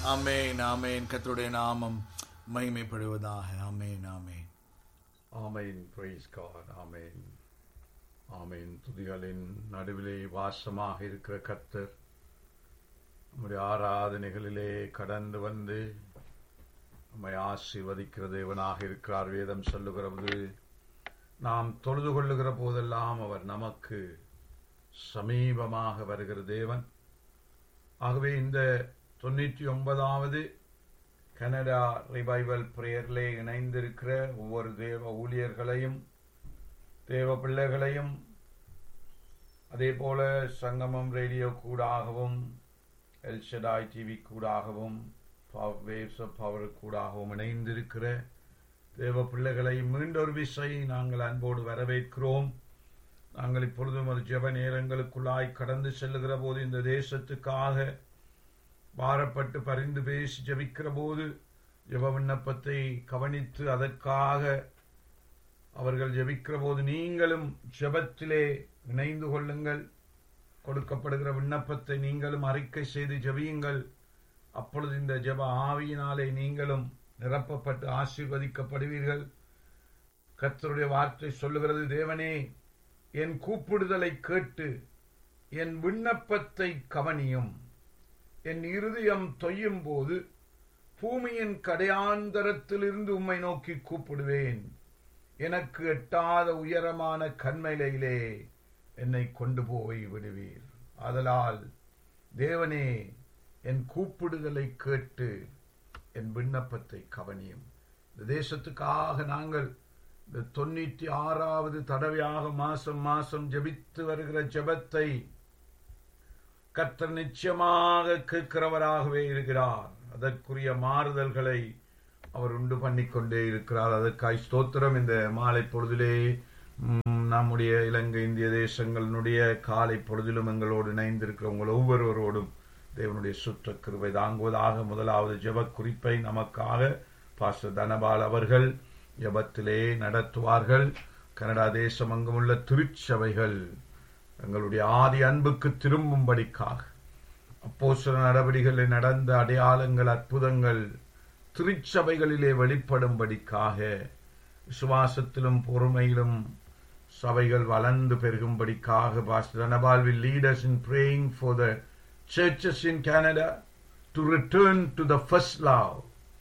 ஆமென் ஆமென் கர்த்தருடைய நாமம் மகிமைப்படுவதாக ஆமென் ஆமென் ஆமென் பிரைஸ் காட் ஆமென் ஆமென் துதிகளின் நடுவிலே வாசமாக இருக்கிற கர்த்தர் நம்முடைய ஆராதனைகளிலே கடந்து வந்து நம்மை ஆசீர்வதிக்கிற தேவனாக இருக்கிறார் வேதம் சொல்லுகிறது நாம் தொழுது கொள்ளுகிற போதெல்லாம் அவர் நமக்கு சமீபமாக வருகிற தேவன் ஆகவே இந்த தொண்ணூற்றி ஒன்பதாவது கனடா ரிவைவல் பிரேயரிலே இணைந்திருக்கிற ஒவ்வொரு தேவ ஊழியர்களையும் தேவ பிள்ளைகளையும் அதே போல சங்கமம் ரேடியோ கூடாகவும் எல்ஷடாய் டிவி கூடாகவும் வேவ்ஸ் ஆஃப் பவர் கூடாகவும் இணைந்திருக்கிற தேவ பிள்ளைகளை மீண்டொரு விசை நாங்கள் அன்போடு வரவேற்கிறோம் நாங்கள் இப்பொழுதும் ஒரு ஜெப நேரங்களுக்குள்ளாய் கடந்து செல்லுகிற போது இந்த தேசத்துக்காக பாரப்பட்டு பரிந்து பேசி ஜெபிக்கிற போது ஜெப விண்ணப்பத்தை கவனித்து அதற்காக அவர்கள் ஜெபிக்கிற போது நீங்களும் ஜெபத்திலே இணைந்து கொள்ளுங்கள் கொடுக்கப்படுகிற விண்ணப்பத்தை நீங்களும் அறிக்கை செய்து ஜெபியுங்கள் அப்பொழுது இந்த ஜெப ஆவியினாலே நீங்களும் நிரப்பப்பட்டு ஆசீர்வதிக்கப்படுவீர்கள் கர்த்தருடைய வார்த்தை சொல்லுகிறது தேவனே என் கூப்பிடுதலை கேட்டு என் விண்ணப்பத்தை கவனியும் என் இருதயம் தொய்யும் போது பூமியின் கடையாந்தரத்திலிருந்து உம்மை நோக்கி கூப்பிடுவேன் எனக்கு எட்டாத உயரமான கண்மையிலே என்னை கொண்டு போய் விடுவீர் ஆதலால் தேவனே என் கூப்பிடுதலை கேட்டு என் விண்ணப்பத்தை கவனியும் இந்த தேசத்துக்காக நாங்கள் இந்த தொண்ணூற்றி ஆறாவது தடவையாக மாசம் மாசம் ஜெபித்து வருகிற ஜெபத்தை கர்த்தர் நிச்சயமாக கேட்கிறவராகவே இருக்கிறார் அதற்குரிய மாறுதல்களை அவர் உண்டு பண்ணிக்கொண்டே இருக்கிறார் அதற்காய் ஸ்தோத்திரம் இந்த மாலை பொழுதிலே ம், நம்முடைய இலங்கை இந்திய தேசங்களினுடைய காலை பொழுதிலும் எங்களோடு இணைந்திருக்கிற உங்கள் ஒவ்வொருவரோடும் தேவனுடைய சுற்ற கிருபை தாங்குவதாக முதலாவது ஜெப குறிப்பை நமக்காக பாஸ்டர் தனபால் அவர்கள் ஜெபத்திலே நடத்துவார்கள் கனடா தேசம் அங்குமுள்ள திருச்சபைகள் எங்களுடைய ஆதி அன்புக்கு திரும்பும்படிக்காக அப்போஸ்தல நடவடிக்கைகளில் நடந்த அடையாளங்கள் அற்புதங்கள் திருச்சபைகளிலே வெளிப்படும்படிக்காக விசுவாசத்திலும் பொறுமையிலும் சபைகள் வளர்ந்து பெருகும்படிக்காக pastor Dhanapal will lead us in praying for the churches in Canada to return to the first love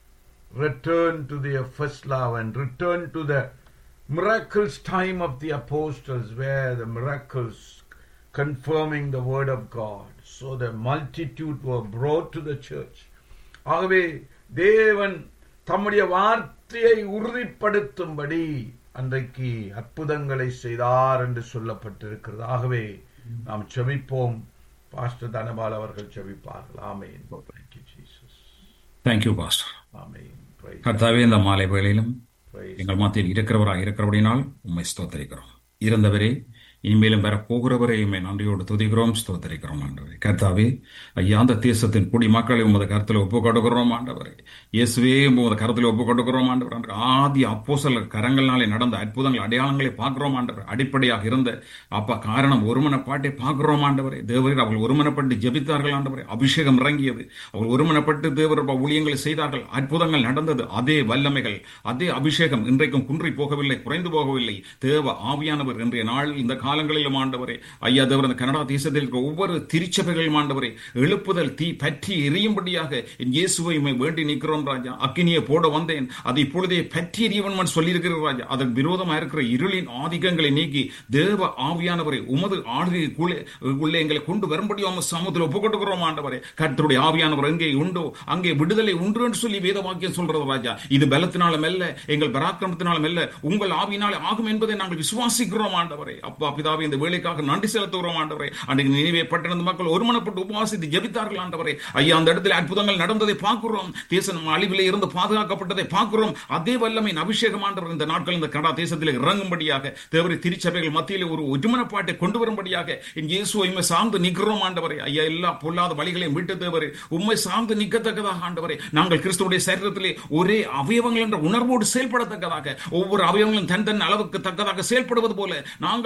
return to their first love and return to the miracles time of the apostles where the miracles confirming the word of God so the multitude were brought to the church ஆகவே தேவன் தம்முடைய வார்த்தையை உறுதிப்படுத்தும்படி அன்றைக்கு அற்புதங்களை செய்தார் என்று சொல்லப்பட்டிருக்கிறது ஆகவே நாம் செபிப்போம் பாஸ்டர் தனபால் அவர்கள் செபிப்பார்கள் ஆமேன் Thank you, Jesus. Thank you pastor ஆமென். Praise கர்த்தாவே இந்த மாலை வேளையிலும் praise எங்கள் மத்தியில் இருக்கிறவராக இருக்கிறபடினால் உம்மை ஸ்தோத்தரிக்கிறோம் இருந்தவரே இனிமேலும் வர போகிறவரை உம்மை நன்றியோடு துதிக்கிறோம் ஸ்தோத்தரிக்கிறோம் ஆண்டவரே கர்த்தாவே ஐயா அந்த தேசத்தின் குடி மக்களை உமது கருத்தில் ஒப்பு கொடுக்கிறோம் ஆண்டவரே இயேசுவே உமது கருத்தில் ஒப்பு கொடுக்கிறோம் ஆண்டவர் ஆதி அப்போஸ்தலர் கரங்கள்னாலே நடந்த அற்புதங்கள் அடையாளங்களை பார்க்கிறோம் ஆண்டவர் அடிப்படையாக இருந்த அப்பா காரணம் ஒருமனப்பாட்டை பார்க்கிறோம் ஆண்டவரே தேவரீர் அவர்கள் ஒருமனப்பட்டு ஜெபித்தார்கள் ஆண்டவரே அபிஷேகம் இறங்கியது அவர்கள் ஒருமனப்பட்டு தேவர் ஊழியங்களை செய்தார்கள் அற்புதங்கள் நடந்தது அதே வல்லமைகள் அதே அபிஷேகம் இன்றைக்கும் குன்றி போகவில்லை குறைந்து போகவில்லை தேவ ஆவியானவர் இன்றைய நாளில் இந்த காலங்களிலும் ஆண்டவரே ஐயா தேவர் இந்த கனடா தேசத்தில் இருக்கிற ஒவ்வொரு திருச்சபைகளும் ஆண்டவரே எழுப்புதல் தீ பற்றி எரியும்படியாக என் இயேசுவை உம்மை வேண்டி நிற்கிறோம் ராஜா அக்கினியை போட வந்தேன் அதை இப்பொழுதே பற்றி எரியவன் சொல்லியிருக்கிறார் ராஜா அதற்கு விரோதமாக இருக்கிற இருளின் ஆதிக்கங்களை நீக்கி தேவ ஆவியானவரை உமது ஆளுகைக்குள்ளே உள்ளே எங்களை கொண்டு வரும்படி உமது சமூகத்தில் ஒப்புக் கொடுக்கிறோம் ஆண்டவரே கர்த்தருடைய ஆவியானவர் எங்கே உண்டோ அங்கே விடுதலை உண்டு என்று சொல்லி வேத வாக்கியம் சொல்றது ராஜா இது பலத்தினாலும் அல்ல எங்கள் பராக்கிரமத்தினாலும் அல்ல உங்கள் ஆவியினாலே ஆகும் என்பதை நாங்கள் விசுவாசிக்கிறோம் ஆண்டவரே அப்பா பிதாவே இந்த வேலைக்காக நன்றி செலுத்துகிறோம் ஆண்டவரே அன்றைக்கு நினைவே பட்டிருந்த மக்கள் ஒருமனப்பட்டு உபவாசித்து ஜெபித்தார்கள் ஆண்டவரே ஐயா அந்த இடத்துல அற்புதங்கள் நடந்ததை பார்க்கிறோம் தேசம் அழிவிலே இருந்து பாதுகாக்கப்பட்டதை பார்க்கிறோம் அதே வல்லமையின் அபிஷேகம் ஆண்டவர் இந்த நாட்கள் இந்த கனடா தேசத்தில் இறங்கும்படியாக தேவரை திருச்சபைகள் மத்தியில் ஒரு ஒருமனப்பாட்டை கொண்டு வரும்படியாக என் இயேசுவை உண்மை சார்ந்து நிற்கிறோம் ஆண்டவரே ஐயா எல்லா பொல்லாத வழிகளையும் விட்டு தேவரே உண்மை சார்ந்து நிற்கத்தக்கதாக ஆண்டவரே நாங்கள் கிறிஸ்துவுடைய சரீரத்திலே ஒரே அவயவங்கள் என்ற உணர்வோடு செயல்படத்தக்கதாக ஒவ்வொரு அவயவங்களும் தன் தன் அளவுக்கு தக்கதாக செயல்படுவது போல நாங்களும் செயல்பட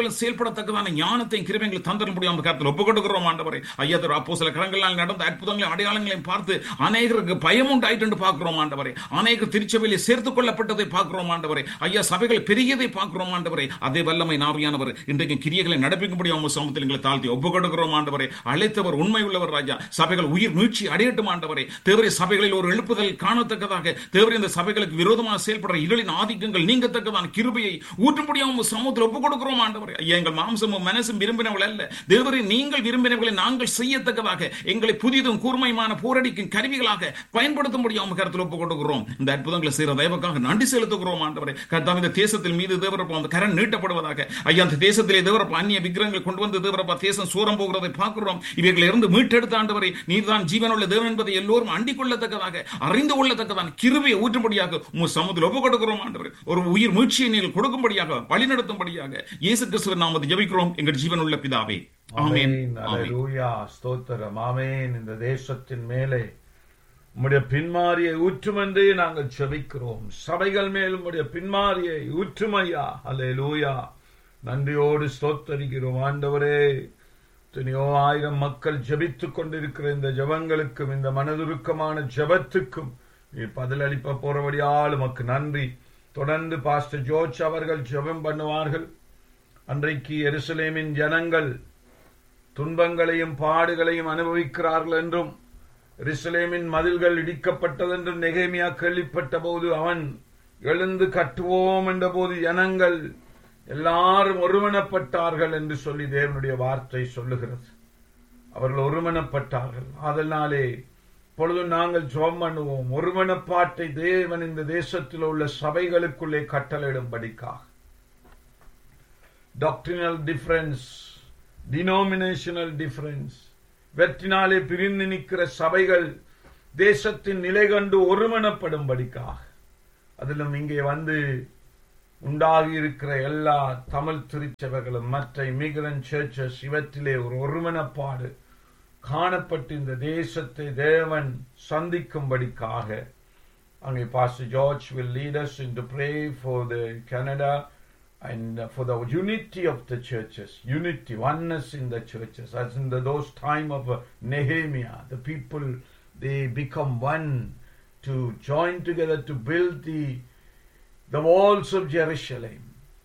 செயல்படத்தக்கதான ஞானத்தையும் கிருபைகளை தந்தர முடியாம கருத்தில் ஒப்பு கொடுக்கிறோம் ஆண்டவரே ஐயா திரு அப்போ சில கரங்களால் நடந்த அற்புதங்களையும் அடையாளங்களையும் பார்த்து அநேகருக்கு பயம் உண்டாயிட்டு பார்க்கிறோம் ஆண்டவரே அநேகர் திருச்சபையிலே சேர்த்துக் கொள்ளப்பட்டதை பார்க்கிறோம் ஆண்டவரே ஐயா சபைகள் பெரியதை பார்க்கிறோம் ஆண்டவரே அதே வல்லமை நாவியானவர் இன்றைக்கு கிரியைகளை நடப்பிக்கும்படி அவங்க சமூகத்தில் எங்களை தாழ்த்தி ஒப்பு கொடுக்கிறோம் ஆண்டவரே அழைத்தவர் உண்மை உள்ளவர் ராஜா சபைகள் உயிர் மீழ்ச்சி அடையட்டும் ஆண்டவரே தேவரை சபைகளில் ஒரு எழுப்புதல் காணத்தக்கதாக தேவரை இந்த சபைகளுக்கு விரோதமாக செயல்படுற இருளின் ஆதிக்கங்கள் நீங்கத்தக்கதான கிருபையை ஊற்றும்படியாக சமூகத்தில் ஒப்பு கொடுக்கிறோம் ஆண்டவரே ஐயா எங்கள் மாம்சமும் மனசும் விரும்பினவள் அல்ல தேவரை நீங்கள் விரும்பினவர்களை நாங்கள் செய்யத்தக்கதாக எங்களை புதிதும் கூர்மையுமான போரடிக்கும் கருவிகளாக பயன்படுத்த முடியாம கருத்தில் ஒப்பு கொடுக்கிறோம் இந்த அற்புதங்களை செய்கிற தயவுக்காக நன்றி செலுத்துகிறோம் ஆண்டவரே கர்த்தாவே இந்த தேசத்தில் மீது தேவரப்பா அந்த கரண் நீட்டப்படுவதாக ஐயா அந்த தேசத்திலே தேவரப்பா அந்நிய விக்கிரகங்களை கொண்டு வந்து தேவரப்பா தேசம் சூரம் போகிறதை பார்க்கிறோம் இவைகளை இருந்து மீட்டெடுத்த ஆண்டவரை நீர்தான் ஜீவனுள்ள தேவன் என்பதை எல்லோரும் அண்டிக் கொள்ளத்தக்கதாக அறிந்து கொள்ளத்தக்கதான் கிருபையை ஊற்றும்படியாக உங்கள் சமூகத்தில் ஒப்பு கொடுக்கிறோம் ஆண்டவரே ஒரு உயிர் மீட்சியை நீங்கள் கொடுக்கும்படியாக வழிநடத்தும்படியாக இயேசு கிறிஸ்துவின் நாமத்தை ஜெபிக்கிறோம் எங்கள் ஜீவனுள்ள பிதாவே ஆமென் ஆமென். ஆமென் அல்லேலூயா. ஸ்தோத்திரம் ஆமென் இந்த தேசத்தின் மேலே உம்முடைய பின்மாரியை ஊற்றுமென்றே நாங்கள் செபிக்கிறோம் சபைகள் மேல் உம்முடைய பின்மாரியை ஊற்றுமையா அல்லேலூயா நன்றியோடு ஸ்தோத்தரிக்கிறோம் ஆண்டவரே எத்தனையோ ஆயிரம் மக்கள் ஜெபித்துக் கொண்டிருக்கிற இந்த ஜெபங்களுக்கும் இந்த மனதுருக்கமான ஜெபத்துக்கும் நீ பதிலளிப்ப போறபடியால் உமக்கு நன்றி தொடர்ந்து பாஸ்டர் ஜோர்ஜ் அவர்கள் ஜெபம் பண்ணுவார்கள் அன்றைக்கு எருசலேமின் ஜனங்கள் துன்பங்களையும் பாடுகளையும் அனுபவிக்கிறார்கள் என்றும் எருசலேமின் மதில்கள் இடிக்கப்பட்டதென்றும் நெகேமியா கேள்விப்பட்ட போது அவன் எழுந்து கட்டுவோம் என்ற போது ஜனங்கள் எல்லாரும் ஒருமனப்பட்டார்கள் என்று சொல்லி தேவனுடைய வார்த்தை சொல்லுகிறது அவர்கள் ஒருமனப்பட்டார்கள் அதனாலே பொழுது நாங்கள் ஜெபம் பண்ணுவோம் ஒருமனப்பாட்டை தேவன் இந்த தேசத்தில் உள்ள சபைகளுக்குள்ளே கட்டளையிடும்படிக்காக டாக்டரினல் டிஃபரன்ஸ் டினோமினேஷனல் டிஃபரன்ஸ் வெற்றினாலே பிரிந்து நிற்கிற சபைகள் தேசத்தின் நிலை கண்டு ஒருமனப்படும்படிக்காக அதிலும் இங்கே வந்து உண்டாகி இருக்கிற எல்லா தமிழ் திருச்சபைகளும் மற்ற இமிகிரன் சர்ச்சஸ் இவற்றிலே ஒரு ஒருமனப்பாடு காணப்பட்டு இந்த தேசத்தை தேவன் சந்திக்கும்படிக்காக அங்கே Pastor George will lead us into pray for the Canada and uh, for the unity of the churches, unity, oneness in the churches. As in the, those time of uh, Nehemiah, the people they become one to join together to build the the walls of Jerusalem.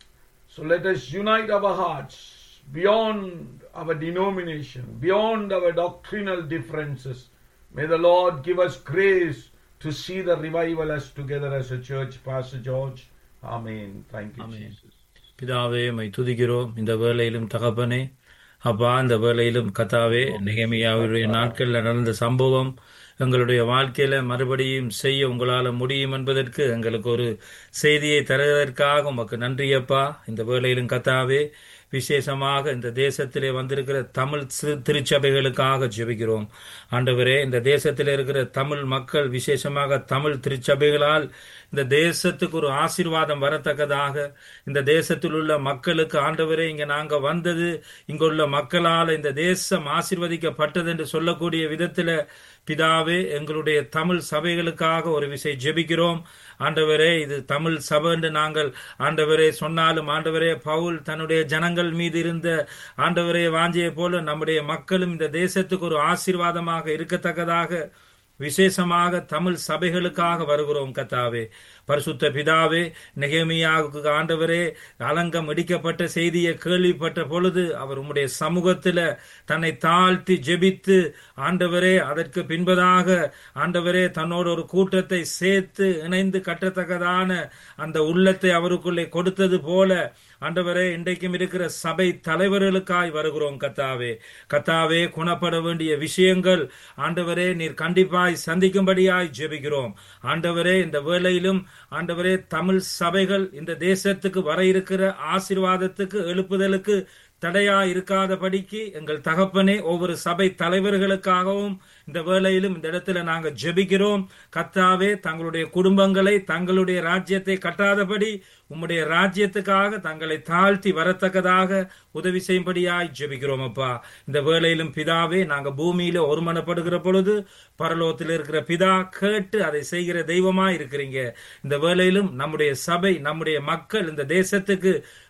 So let us unite our hearts beyond our denomination, beyond our doctrinal differences. May the Lord give us grace to see the revival as together as a church, Pastor George. Amen. Thank you, Amen. Jesus. பிதாவே மை துதிக்கிறோம் இந்த வேளையிலும் தகப்பனே அப்பா இந்த வேளையிலும் கத்தாவே நெகமியாவுடைய நாட்களில் நடந்த சம்பவம் எங்களுடைய வாழ்க்கையில மறுபடியும் செய்ய உங்களால முடியும் என்பதற்கு எங்களுக்கு ஒரு செய்தியை தருவதற்காக உமக்கு நன்றியப்பா இந்த வேளையிலும் கத்தாவே விசேஷமாக இந்த தேசத்திலே வந்திருக்கிற தமிழ் சி- திருச்சபைகளுக்காக ஜெபிக்கிறோம் ஆண்டவரே இந்த தேசத்தில் இருக்கிற தமிழ் மக்கள் விசேஷமாக தமிழ் திருச்சபைகளால் இந்த தேசத்துக்கு ஒரு ஆசீர்வாதம் வரத்தக்கதாக இந்த தேசத்தில் உள்ள மக்களுக்கு ஆண்டவரே இங்க நாங்க வந்தது இங்க உள்ள மக்களால் இந்த தேசம் ஆசீர்வதிக்கப்பட்டது என்று சொல்லக்கூடிய விதத்துல பிதாவே எங்களுடைய தமிழ் சபைகளுக்காக ஒரு விசை ஜெபிக்கிறோம் ஆண்டவரே இது தமிழ் சபை என்று நாங்கள் ஆண்டவரே சொன்னாலும் ஆண்டவரே பவுல் தன்னுடைய ஜனங்கள் மீது இருந்த ஆண்டவரே வாஞ்சியை போல நம்முடைய மக்களும் இந்த தேசத்துக்கு ஒரு ஆசீர்வாதமாக இருக்கத்தக்கதாக விசேஷமாக தமிழ் சபைகளுக்காக வருகிறோம் கத்தாவே பரிசுத்த பிதாவே நெகேமியாவுக்கு ஆண்டவரே அலங்கம் இடிக்கப்பட்ட செய்தியை கேள்விப்பட்ட பொழுது அவர் உம்முடைய சமூகத்தில் தன்னை தாழ்த்தி ஜெபித்து ஆண்டவரே அதற்கு பின்பதாக ஆண்டவரே தன்னோட ஒரு கூட்டத்தை சேர்த்து இணைந்து கட்டத்தக்கதான அந்த உள்ளத்தை அவருக்குள்ளே கொடுத்தது போல ஆண்டவரே இன்றைக்கும் இருக்கிற சபை தலைவர்களுக்காய் வருகிறோம் கத்தாவே கத்தாவே குணப்பட வேண்டிய விஷயங்கள் ஆண்டவரே நீர் கண்டிப்பாய் சந்திக்கும்படியாய் ஜெபிக்கிறோம் ஆண்டவரே இந்த வேளையிலும் ஆண்டவரே தமிழ் சபைகள் இந்த தேசத்துக்கு வர இருக்கிற ஆசீர்வாதத்துக்கு எழுப்புதலுக்கு தடையா இருக்காதபடிக்கு எங்கள் தகப்பனே ஒவ்வொரு சபை தலைவர்களுக்காகவும் இந்த வேளையிலும் இந்த இடத்துல நாங்கள் ஜெபிக்கிறோம் கத்தாவே தங்களுடைய குடும்பங்களை தங்களுடைய ராஜ்யத்தை கட்டாதபடி உம்முடைய ராஜ்யத்துக்காக தங்களை தாழ்த்தி வரத்தக்கதாக உதவி செய்யும்படியாய் ஜெபிக்கிறோம் அப்பா இந்த வேளையிலும் பிதாவே நாங்க பூமியில ஒருமனப்படுகிற பொழுது பரலோகத்தில் இருக்கிற பிதா கேட்டு அதை செய்கிற தெய்வமா இருக்கிறீங்க இந்த வேளையிலும் நம்முடைய சபை நம்முடைய மக்கள் இந்த தேசத்துக்கு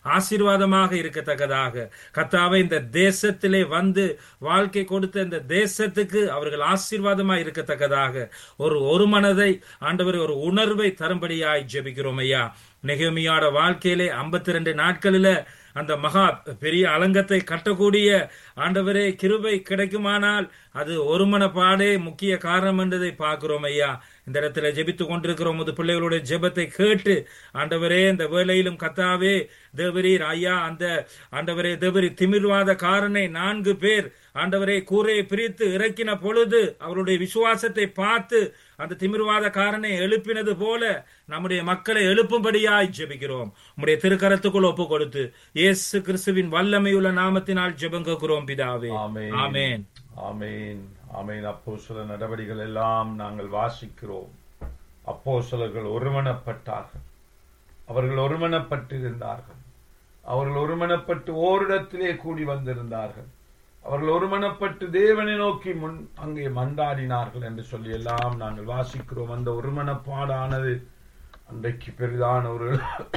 ஆசீர்வாதமாக இருக்கத்தக்கதாக கத்தாவே இந்த தேசத்திலே வந்து வாழ்க்கை கொடுத்த இந்த தேசத்துக்கு அவர்கள் ஆசீர்வாதமாய் இருக்கத்தக்கதாக ஒரு ஒரு மனதை ஆண்டவர் ஒரு உணர்வை தரும்படியாய் ஜெபிக்கிறோம் ஐயா நெகமியாட வாழ்க்கையிலே ஐம்பத்தி ரெண்டு நாட்களில அந்த மகா பெரிய அலங்கத்தை கட்டக்கூடிய ஆண்டவரே கிருபை கிடைக்குமானால் அது ஒருமனப்பாடே முக்கிய காரணம் என்றதை பார்க்கிறோம் ஐயா இந்த இடத்துல ஜெபித்து கொண்டிருக்கிறோம் முது பிள்ளைகளுடைய ஜெபத்தை கேட்டு ஆண்டவரே இந்த வேலையிலும் கத்தாவே தேவரீர் ஐயா அந்த ஆண்டவரே தேவரி திமிர்வாத காரனை நான்கு பேர் ஆண்டவரே கூரையை பிரித்து இறக்கின பொழுது அவருடைய விசுவாசத்தை பார்த்து அந்த திமிர்வாத காரனை எழுப்பினது போல நம்முடைய மக்களை எழுப்பும்படியாய் ஜெபிக்கிறோம் உம்முடைய திருக்கரத்துக்குள் ஒப்பு கொடுத்து இயேசு கிறிஸ்துவின் வல்லமையுள்ள நாமத்தினால் ஜெபங்குகிறோம் பிதாவே ஆமென். ஆமென் ஆமென் ஆமென் அப்போ சில நடவடிக்கைகள் எல்லாம் நாங்கள் வாசிக்கிறோம் அப்போ சிலர்கள் ஒருமனப்பட்டார்கள் அவர்கள் ஒருமனப்பட்டிருந்தார்கள் அவர்கள் ஒருமனப்பட்டு ஓரிடத்திலே கூடி வந்திருந்தார்கள் அவர்கள் ஒருமனப்பட்டு தேவனை நோக்கி முன் அங்கே மன்றாடினார்கள் என்று சொல்லி எல்லாம் நாங்கள் வாசிக்கிறோம் அந்த ஒருமனப்பாடானது அன்றைக்கு பெரிதான ஒரு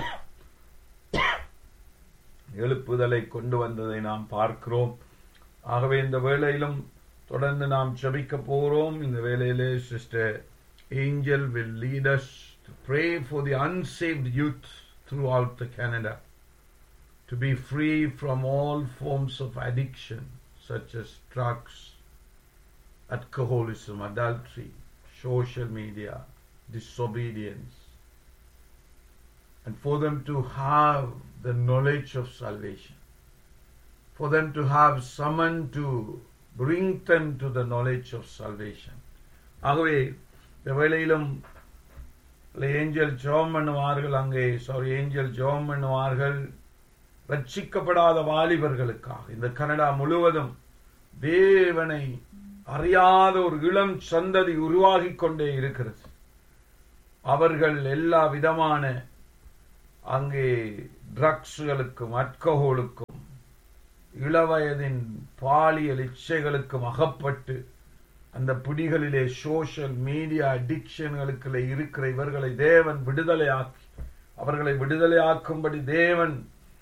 எழுப்புதலை கொண்டு வந்ததை நாம் பார்க்கிறோம் ஆகவே இந்த வேளையிலும் தொடர்ந்து நாம் ஜெபிக்க போகிறோம் இந்த வேளையிலே sister Angel will lead us to pray for the unsaved youth throughout the Canada to be free from all forms of addiction such as drugs, alcoholism, adultery, social media, disobedience, and for them to have the knowledge of salvation, for them to have someone to bring them to the knowledge of salvation. ஆகவே இந்த வேளையிலும் angel ஜோம் பண்ணுவார்கள் அங்கே sorry angel ஜோம் பண்ணுவார்கள் ரட்சிக்கப்படாத வாலிபர்களுக்காக இந்த கனடா முழுவதும் தேவனை அறியாத ஒரு இளம் சந்ததி உருவாகிக் கொண்டே இருக்கிறது அவர்கள் எல்லா விதமான அங்கே ட்ரக்ஸ்களுக்கும் அல்கஹோலுக்கும் இளவயதின் பாலியல் இச்சைகளுக்கும் அகப்பட்டு அந்த பிடிகளிலே சோஷியல் மீடியா அடிக்ஷன்களுக்குள்ளே இருக்கிற இவர்களை தேவன் விடுதலையாக்கி அவர்களை விடுதலையாக்கும்படி தேவன்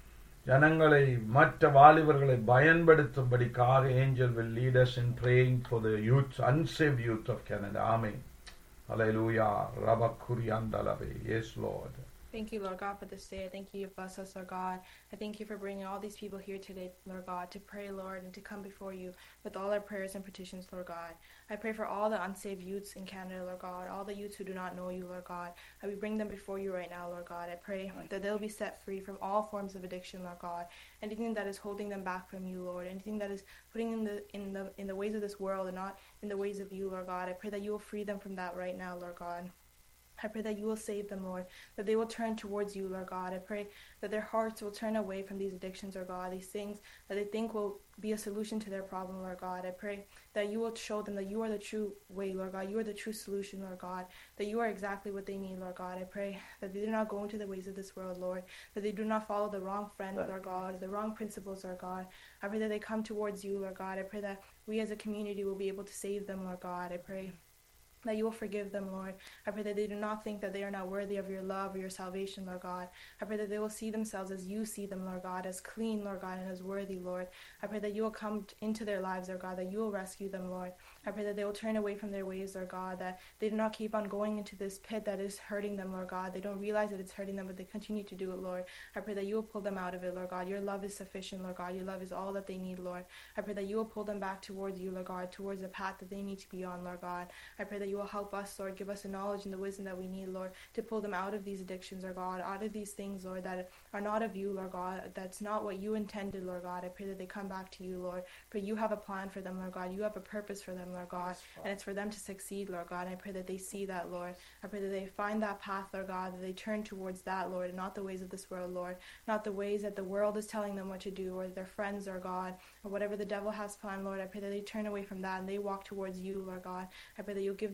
ஜனங்களை மற்ற வாலிபர்களை பயன்படுத்தும்படிக்காக Angel will lead us in praying for the youth unsaved youth of Canada amen hallelujah rabakuriandalave yes lord Thank you, Lord God, for this day. I thank you, you bless us, Lord God. I thank you for bringing all these people here today, Lord God, to pray, Lord, and to come before you with all our prayers and petitions, Lord God. I pray for all the unsaved youths in Canada, Lord God, all the youths who do not know you, Lord God. I will bring them before you right now, Lord God. I pray that they'll be set free from all forms of addiction, Lord God. Anything that is holding them back from you, Lord. Anything that is putting in the in the in the ways of this world and not in the ways of you, Lord God. I pray that you will free them from that right now, Lord God. I pray that you will save them, Lord, that they will turn towards you, Lord God. I pray that their hearts will turn away from these addictions, Lord God, these things that they think will be a solution to their problem, Lord God. I pray that you will show them that you are the true way, Lord God. You are the true solution, Lord God, that you are exactly what they need, Lord God. I pray that they do not go into the ways of this world, Lord, that they do not follow the wrong friends, Lord God, the wrong principles, Lord God. I pray that they come towards you, Lord God. I pray that we as a community will be able to save them, Lord God. I pray that you will forgive them, Lord. I pray that they do not think that they are not worthy of your love or your salvation, Lord God. I pray that they will see themselves as you see them, Lord God, as clean, Lord God, and as worthy, Lord. I pray that you will come into their lives, Lord God, that you will rescue them, Lord. I pray that they will turn away from their ways, Lord God, that they do not keep on going into this pit that is hurting them, Lord God. They don't realize that it's hurting them, but they continue to do it, Lord. I pray that you will pull them out of it, Lord God. Your love is sufficient, Lord God. Your love is all that they need, Lord. I pray that you will pull them back towards you, Lord God, towards the path that they need to be on, Lord God. I pray that you will help us, Lord, give us the knowledge and the wisdom that we need, Lord, to pull them out of these addictions, Lord God, out of these things, Lord, that are not of you, Lord God, that's not what you intended, Lord God. I pray that they come back to you, Lord, for you have a plan for them, Lord God. You have a purpose for them, Lord God, and it's for them to succeed, Lord God. And I pray that they see that, Lord. I pray that they find that path, Lord God, that they turn towards that, Lord, and not the ways of this world, Lord, not the ways that the world is telling them what to do, or their friends, or God, or whatever the devil has planned, Lord. I pray that they turn away from that and they walk towards you, Lord God. I pray that you'll give them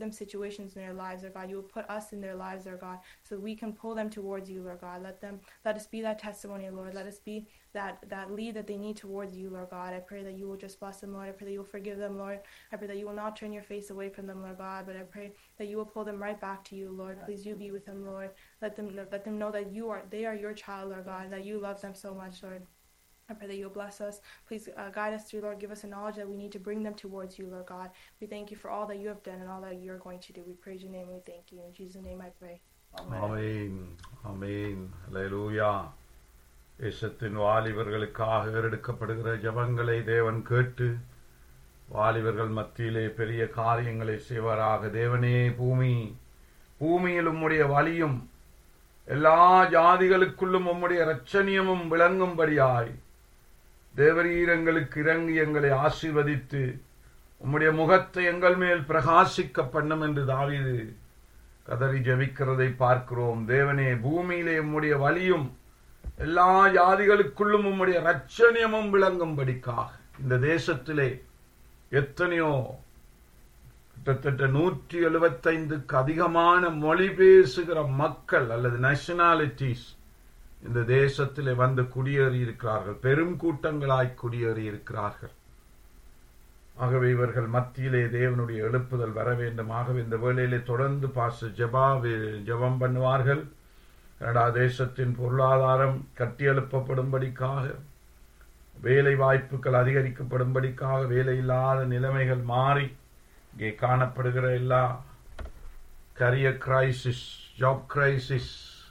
them situations in their lives, Lord God. You will put us in their lives, Lord God, so we can pull them towards you, Lord God. Let them let us be that testimony, Lord. Let us be that that lead that they need towards you, Lord God. I pray that you will just bless them, Lord. I pray that you will forgive them, Lord. I pray that you will not turn your face away from them, Lord God. But I pray that you will pull them right back to you, Lord. Please, you be with them, Lord. Let them let them know that you are they are your child, Lord God. That you love them so much, Lord. I pray that you'll bless us. Please uh, guide us through, Lord. Give us a knowledge that we need to bring them towards you, Lord God. We thank you for all that you have done and all that you're going to do. We praise your name. We thank you. In Jesus' name I pray. ஆமென் ஆமென் ஹalleluya தேசத்தின் வாலிபர்களுக்காக ஏறெடுக்கப்படுகிற ஜெபங்களை தேவன் கேட்டு வாலிபர்கள் மத்தியிலே பெரிய காரியங்களை செய்வாராக தேவனே பூமி பூமியில் உம்முடைய வலியும் எல்லா ஜாதிகளுக்குள்ளும் உம்முடைய இரட்சணியமும் விளங்கும்படியாய் தேவரீர் எங்களுக்கு இறங்கி எங்களை ஆசீர்வதித்து உம்முடைய முகத்தை எங்கள் மேல் பிரகாசிக்க பண்ணும் என்று தாவீது கதறி ஜெபிக்கிறதை பார்க்கிறோம் தேவனே பூமியிலே உம்முடைய வலியும் எல்லா ஜாதிகளுக்குள்ளும் உம்முடைய ரட்சணியமும் விளங்கும்படிக்காக இந்த தேசத்திலே எத்தனையோ கிட்டத்தட்ட நூற்றி எழுபத்தைந்துக்கு அதிகமான மொழி பேசுகிற மக்கள் அல்லது நேஷனாலிட்டிஸ் இந்த தேசத்திலே வந்து குடியேறி இருக்கிறார்கள் பெரும் கூட்டங்களாய் குடியேறி இருக்கிறார்கள் ஆகவே இவர்கள் மத்தியிலே தேவனுடைய எழுப்புதல் வர வேண்டும் ஆகவே இந்த வேளையிலே தொடர்ந்து பாச ஜபா ஜபம் பண்ணுவார்கள் கனடா தேசத்தின் பொருளாதாரம் கட்டியெழுப்பப்படும்படிக்காக வேலை வாய்ப்புகள் அதிகரிக்கப்படும்படிக்காக வேலை இல்லாத நிலைமைகள் மாறி இங்கே காணப்படுகிற எல்லா career crisis job crisis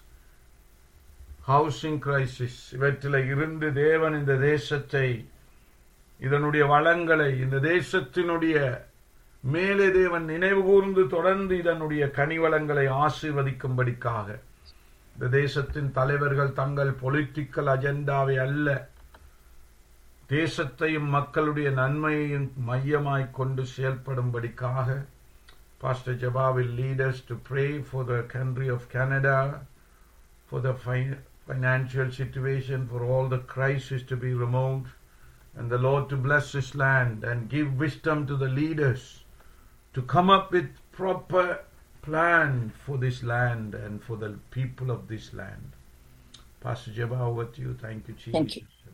housing crisis இவற்றில் இருந்து தேவன் இந்த தேசத்தை இதனுடைய வளங்களை இந்த தேசத்தினுடைய மேலே தேவன் நினைவு கூர்ந்து தொடர்ந்து இதனுடைய கனிவளங்களை ஆசீர்வதிக்கும்படிக்காக இந்த தேசத்தின் தலைவர்கள் தங்கள் பொலிட்டிக்கல் அஜெண்டாவை அல்ல தேசத்தையும் மக்களுடைய நன்மையையும் மையமாய் கொண்டு செயல்படும்படிக்காக pastor Jaba will lead us to pray for the country of Canada, for the fin- financial situation, for all the crisis to be removed, and the Lord to bless this land and give wisdom to the leaders to come up with proper plan for this land and for the people of this land. Pastor Jabba, over to you. Thank you, Jesus. Thank you.